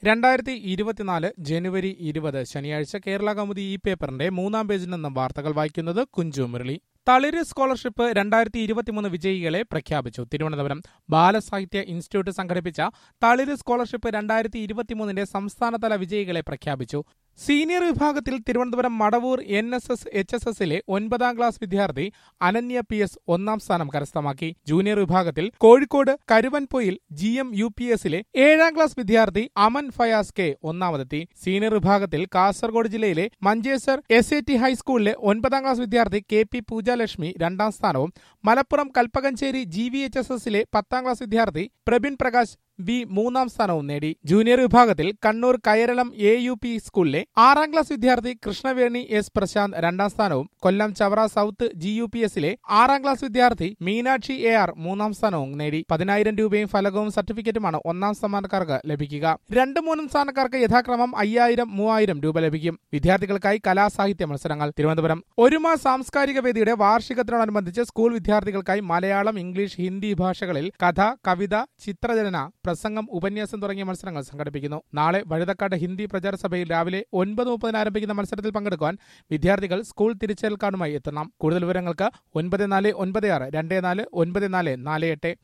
രണ്ടായിരത്തി ഇരുപത്തിനാല് ജനുവരി ഇരുപത് ശനിയാഴ്ച കേരള കൗമുദി ഈ പേപ്പറിന്റെ മൂന്നാം പേജിൽ നിന്നും വാർത്തകൾ വായിക്കുന്നത് കുഞ്ചു മുരളി തളിര് സ്കോളർഷിപ്പ് രണ്ടായിരത്തി ഇരുപത്തിമൂന്ന് വിജയികളെ പ്രഖ്യാപിച്ചു തിരുവനന്തപുരം ബാലസാഹിത്യ ഇൻസ്റ്റിറ്റ്യൂട്ട് സംഘടിപ്പിച്ച തളിര് സ്കോളർഷിപ്പ് രണ്ടായിരത്തി ഇരുപത്തിമൂന്നിന്റെ സംസ്ഥാനതല വിജയികളെ പ്രഖ്യാപിച്ചു സീനിയർ വിഭാഗത്തിൽ Thiruvananthapuram Madavoor N S S H S എസിലെ ഒൻപതാം ക്ലാസ് വിദ്യാർത്ഥി അനന്യ പി എസ് ഒന്നാം സ്ഥാനം കരസ്ഥമാക്കി ജൂനിയർ വിഭാഗത്തിൽ Kozhikode Karuvanpoyil G M U P എസിലെ ഏഴാം ക്ലാസ് വിദ്യാർത്ഥി അമൻ ഫയാസ് കെ ഒന്നാമതെത്തി സീനിയർ വിഭാഗത്തിൽ കാസർഗോഡ് ജില്ലയിലെ മഞ്ചേശ്വർ എസ് എ ടി ഹൈസ്കൂളിലെ ഒൻപതാം ക്ലാസ് വിദ്യാർത്ഥി കെ പി പൂജാലക്ഷ്മി രണ്ടാം സ്ഥാനവും Malappuram Kalpakanchery G V H S എസിലെ പത്താം ക്ലാസ് വിദ്യാർത്ഥി പ്രബിൻ പ്രകാശ് ബി മൂന്നാം സ്ഥാനവും നേടി ജൂനിയർ വിഭാഗത്തിൽ Kannur Kayaralam A U P സ്കൂളിലെ ആറാം ക്ലാസ് വിദ്യാർത്ഥി കൃഷ്ണവേണി എസ് പ്രശാന്ത് രണ്ടാം സ്ഥാനവും Kollam Chavara south G U P എസിലെ ആറാം ക്ലാസ് വിദ്യാർത്ഥി മീനാക്ഷി എ ആർ മൂന്നാം സ്ഥാനവും നേടി പതിനായിരം രൂപയും ഫലകവും സർട്ടിഫിക്കറ്റുമാണ് ഒന്നാം സമ്മാനക്കാർക്ക് ലഭിക്കുക രണ്ട് മൂന്നും സ്ഥാനക്കാർക്ക് യഥാക്രമം അയ്യായിരം മൂവായിരം രൂപ ലഭിക്കും വിദ്യാർത്ഥികൾക്കായി കലാസാഹിത്യ മത്സരങ്ങൾ തിരുവനന്തപുരം ഒരുമ സാംസ്കാരിക വേദിയുടെ വാർഷികത്തിനോടനുബന്ധിച്ച് സ്കൂൾ വിദ്യാർത്ഥികൾക്കായി മലയാളം ഇംഗ്ലീഷ് ഹിന്ദി ഭാഷകളിൽ കഥ കവിത ചിത്രരചന പ്രസംഗം ഉപന്യാസം തുടങ്ങിയ മത്സരങ്ങൾ സംഘടിപ്പിക്കുന്നു നാളെ വഴുതക്കാട് ഹിന്ദി പ്രചാര സഭയിൽ രാവിലെ ഒൻപത് മുപ്പതിന് ആരംഭിക്കുന്ന മത്സരത്തിൽ പങ്കെടുക്കുവാൻ വിദ്യാർത്ഥികൾ സ്കൂൾ തിരിച്ചൽ കാർഡുമായി എത്തണം കൂടുതൽ വിവരങ്ങൾക്ക് ഒൻപത് നാല് ഒൻപത് ആറ് രണ്ട് നാല് ഒൻപത് നാല് നാല് എട്ട്